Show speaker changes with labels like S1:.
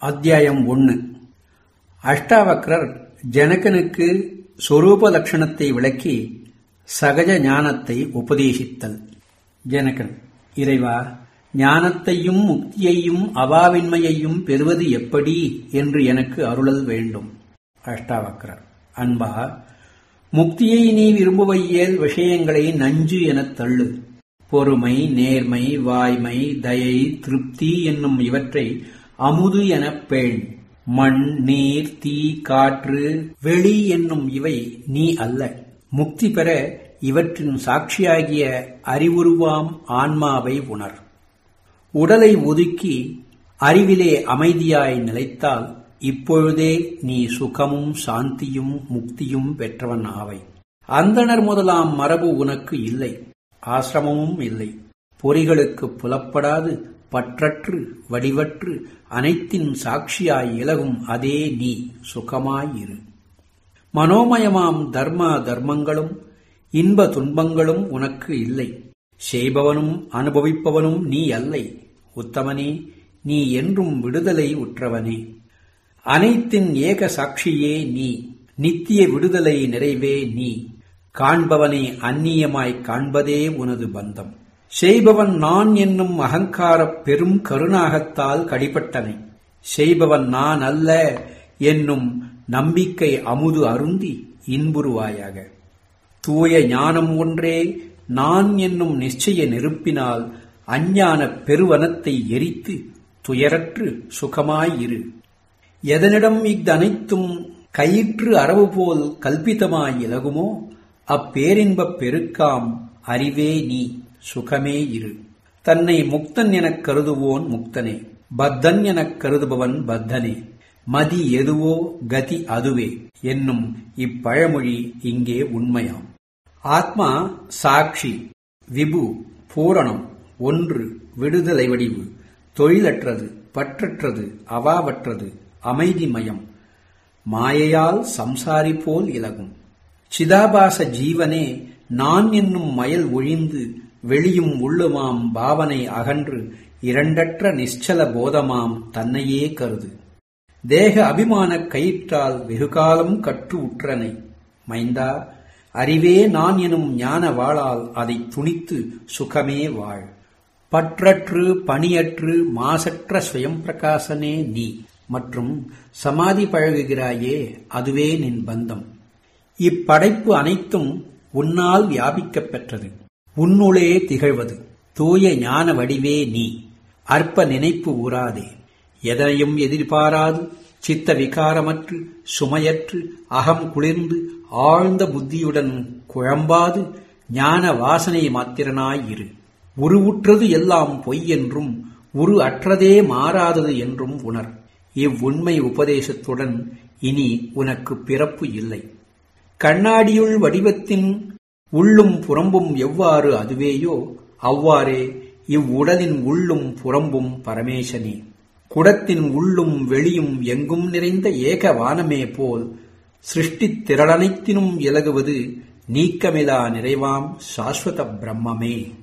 S1: அத்தியாயம் ஒன்று அஷ்டாவக்ரர் ஜனகனுக்கு சொரூப லட்சணத்தை விளக்கி சகஜ ஞானத்தை உபதேசித்தல் ஜனகன் இறைவா ஞானத்தையும் முக்தியையும் அவாவின்மையையும் பெறுவது எப்படி என்று எனக்கு அருளல் வேண்டும் அஷ்டாவக்ரர் அன்பா முக்தியை நீ விரும்புவையேல் விஷயங்களை நஞ்சு எனத் தள்ளு பொறுமை நேர்மை வாய்மை தயை திருப்தி என்னும் இவற்றை அமுது எனப் பேண் மண் நீர் தீ காற்று வெளி என்னும் இவை நீ அல்ல முக்தி பெற இவற்றின் சாட்சியாகிய அறிவுருவாம் ஆன்மாவை உணர் உடலை ஒதுக்கி அறிவிலே அமைதியாய் நிலைத்தால் இப்பொழுதே நீ சுகமும் சாந்தியும் முக்தியும் பெற்றவன் ஆவை அந்தணர் முதலாம் மரபு உனக்கு இல்லை ஆசிரமமும் இல்லை பொறிகளுக்கு புலப்படாது பற்றற்று வடிவற்று அனைத்தின் சாட்சியாய் இலகும் அதே நீ சுகமாயிரு மனோமயமாம் தர்ம தர்மங்களும் இன்ப துன்பங்களும் உனக்கு இல்லை செய்பவனும் அனுபவிப்பவனும் நீ அல்லை உத்தமனே நீ என்றும் விடுதலை உற்றவனே அனைத்தின் ஏக சாட்சியே நீ நித்திய விடுதலை நிறைவே நீ காண்பவனை அந்நியமாய் காண்பதே உனது பந்தம் செய்பவன் நான் என்னும் அகங்காரப் பெரும் கருணாகத்தால் கடிபட்டனை செய்பவன் நான் அல்ல என்னும் நம்பிக்கை அமுது அருந்தி இன்புருவாயாக தூய ஞானம் ஒன்றே நான் என்னும் நிச்சய நெருப்பினால் அஞ்ஞான பெருவனத்தை எரித்து துயரற்று சுகமாயிரு எதனிடம் இஃதனைத்தும் கயிற்று அரவு போல் கல்பிதமாய் இலகுமோ அப்பேரின்பப் பெருக்காம் அறிவே நீ சுகமே இரு தன்னை முக்தன் எனக் கருதுவோன் முக்தனே பத்தன் எனக் கருதுபவன் பத்தனே மதி எதுவோ கதி அதுவே என்னும் இப்பழமொழி இங்கே உண்மையாம் ஆத்மா சாட்சி விபு பூரணம் ஒன்று விடுதலை வடிவு தொழிலற்றது பற்றற்றது அவாவற்றது அமைதிமயம் மாயையால் சம்சாரி போல் இலகும் சிதாபாச ஜீவனே நான் என்னும் மயல் ஒழிந்து வெளியும் உள்ளுமாம் பாவனை அகன்று இரண்டற்ற நிశ్చல போதமாம் தன்னையே கருது தேக அபிமான கயிற்றால் வெகுகாலம் கற்று உற்றனை மைந்தா அறிவே நான் எனும் ஞான வாளால் அதை துணித்து சுகமே வாழ் பற்றற்று பணியற்று மாசற்ற ஸ்வயம் பிரகாசனே நீ மற்றும் சமாதி பழகுகிறாயே அதுவே நின் பந்தம் இப்படைப்பு அனைத்தும் உன்னால் வியாபிக்கப் பெற்றது உன்னுளே திகழ்வது தூய ஞான வடிவே நீ அற்ப நினைப்பு ஊராதே எதனையும் எதிர்பாராது சித்த விகாரமற்று சுமையற்று அகம் குளிர்ந்து ஆழ்ந்த புத்தியுடன் குழம்பாது ஞான வாசனை மாத்திரனாயிரு உருவுற்றது எல்லாம் பொய் என்றும் உரு அற்றதே மாறாதது என்றும் உணர் இவ்வுண்மை உபதேசத்துடன் இனி உனக்கு பிறப்பு இல்லை கண்ணாடியுள் வடிவத்தின் உள்ளும் புறம்பும் எவ்வாறு அதுவேயோ அவ்வாறே இவ்வுடலின் உள்ளும் புறம்பும் பரமேசனே குடத்தின் உள்ளும் வெளியும் எங்கும் நிறைந்த ஏக வானமே போல் சிருஷ்டித் திரளனைத்தினும் இலகுவது நீக்கமிலா நிறைவாம் சாஸ்வத பிரம்மமே